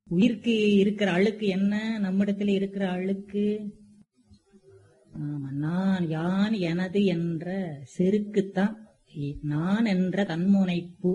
உயிருக்கு இருக்கிற அழுக்கு என்ன நம்மிடத்துல இருக்கிற அழுக்கு ஆமா நான் யான் எனது என்ற செருக்குத்தான் இ- நான் என்ற தன்முனைப்பு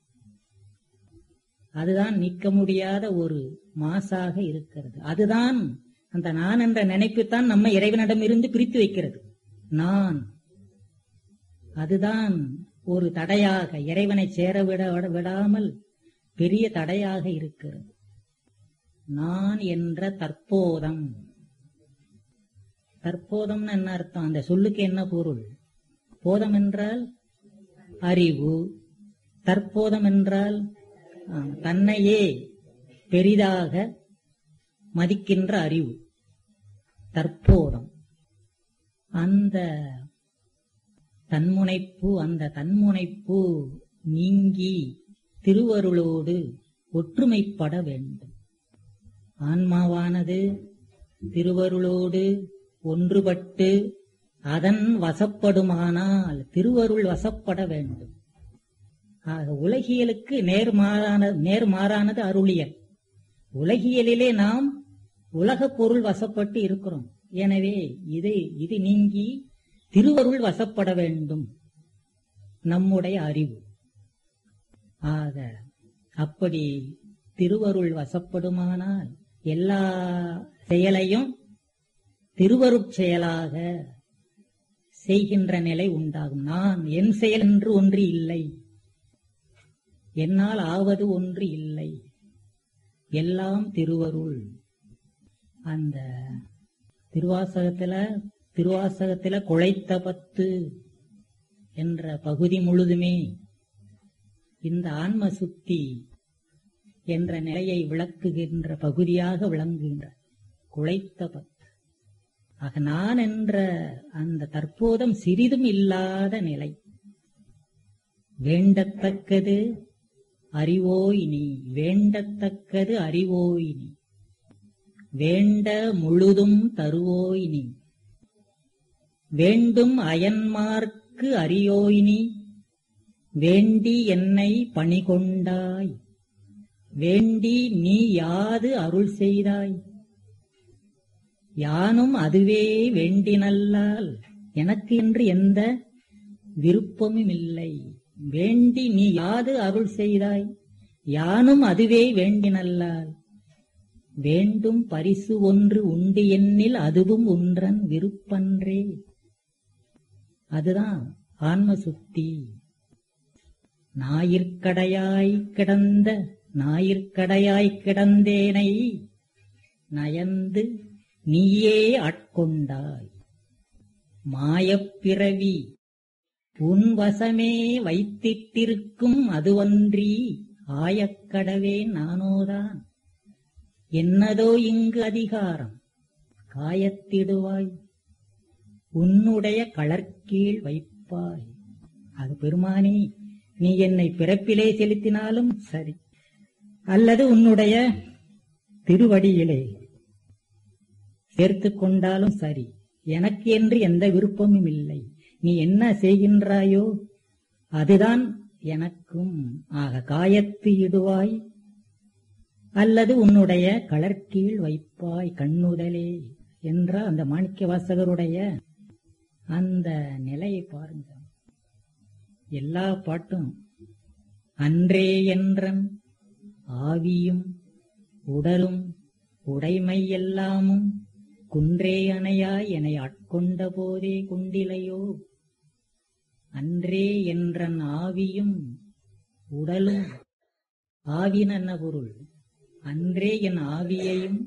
அதுதான் நீக்க முடியாத ஒரு மாசாக இருக்கிறது அதுதான் அந்த நான் என்ற நினைப்புத்தான் நம்ம இறைவனிடமிருந்து பிரித்து வைக்கிறது நான் அதுதான் ஒரு தடையாக இறைவனை சேர விட விடாமல் பெரிய தடையாக இருக்கிறது நான் என்ற தற்போதம் தற்போதம்னு என்ன அர்த்தம் அந்த சொல்லுக்கு என்ன பொருள் போதம் என்றால் அறிவு தற்போதம் என்றால் ஆ, தன்னையே பெரிதாக மதிக்கின்ற அறிவு தற்போதம் அந்த தன்முனைப்பு அந்த தன்முனைப்பு நீங்கி திருவருளோடு ஒற்றுமைப்பட வேண்டும் ஆன்மாவானது திருவருளோடு ஒன்றுபட்டு அதன் வசப்படுமானால் திருவருள் வசப்பட வேண்டும் ஆக உலகியலுக்கு நேர்மாறான நேர்மாறானது அருளியல் உலகியலிலே நாம் உலக பொருள் வசப்பட்டு இருக்கிறோம் எனவே இது இது நீங்கி திருவருள் வசப்பட வேண்டும் நம்முடைய அறிவு ஆக அப்படி திருவருள் வசப்படுமானால் எல்லா செயலையும் திருவருட் செயலாக செய்கின்ற நிலை உண்டாகும் நான் என் செயல் என்று ஒன்று இல்லை என்னால் ஆவது ஒன்று இல்லை எல்லாம் திருவருள் அந்த திருவாசகத்துல திருவாசகத்துல குழைத்த பத்து என்ற பகுதி முழுதுமே இந்த ஆன்ம சுத்தி என்ற நிலையை விளக்குகின்ற பகுதியாக விளங்குகின்ற குழைத்த பத்து ஆக நான் என்ற அந்த தற்போதம் சிறிதும் இல்லாத நிலை வேண்டத்தக்கது அறிவோய் நீ வேண்டத்தக்கது அறிவோய் நீ வேண்ட முழுதும் தருவோய் நீ வேண்டும் அயன்மார்க்கு அறியோய் நீ வேண்டி என்னை பணிகொண்டாய் வேண்டி நீ யாது அருள் செய்தாய் யானும் அதுவே வேண்டினல்லால் எனக்கு என்று எந்த விருப்பமும் இல்லை வேண்டி நீ யாது அருள் செய்தாய் யானும் அதுவே வேண்டினல்லால் வேண்டும் பரிசு ஒன்று உண்டு எண்ணில் அதுவும் ஒன்றன் விருப்பன்றே அதுதான் ஆன்ம சுத்தி ஞாயிற்கடையாய் கிடந்த ஞாயிற்கடையாய் கிடந்தேனை நயந்து நீயே ஆட்கொண்டாய் மாயப்பிறவி உன் வசமே வைத்திட்டிருக்கும் அதுவன்றி ஆயக்கடவே நானோதான் என்னதோ இங்கு அதிகாரம் காயத்திடுவாய் உன்னுடைய களற்கீழ் வைப்பாய் அது பெருமானே நீ என்னை பிறப்பிலே செலுத்தினாலும் சரி அல்லது உன்னுடைய திருவடியிலே சேர்த்துக் கொண்டாலும் சரி எனக்கு என்று எந்த விருப்பமும் இல்லை நீ என்ன செய்கின்றாயோ அதுதான் எனக்கும் ஆக காயத்து இடுவாய் அல்லது உன்னுடைய களற்கீழ் வைப்பாய் கண்ணுதலே என்ற அந்த மாணிக்க வாசகருடைய அந்த நிலையை பாருங்க எல்லா பாட்டும் அன்றே என்றன் ஆவியும் உடலும் உடைமை எல்லாமும் குன்றே அணையாய் என்னை ஆட்கொண்ட போதே குண்டிலையோ அன்றே என்றன் ஆவியும் உடலும் ஆவின் என்ன பொருள் அன்றே என் ஆவியையும்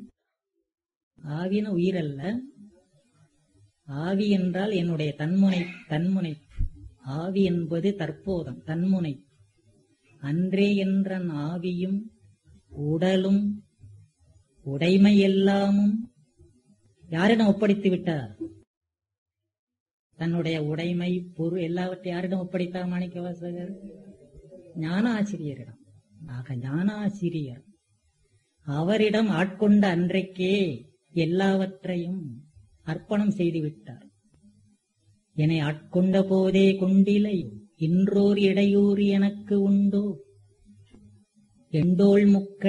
ஆவின உயிரல்ல ஆவி என்றால் என்னுடைய தன்முனை தன்முனை ஆவி என்பது தற்போதம் தன்முனை அன்றே என்றன் ஆவியும் உடலும் உடைமை எல்லாமும் யாரிடம் ஒப்படைத்து விட்டார் தன்னுடைய உடைமை பொருள் எல்லாவற்றை யாரிடம் ஒப்படைத்தார் மாணிக்க வாசகர் ஞான ஆசிரியரிடம் ஆக ஞான ஆசிரியர் அவரிடம் ஆட்கொண்ட அன்றைக்கே எல்லாவற்றையும் அர்ப்பணம் செய்து விட்டார் என்னை ஆட்கொண்ட போதே கொண்டிலை இன்றோர் இடையூறு எனக்கு உண்டோ எண்டோள் முக்க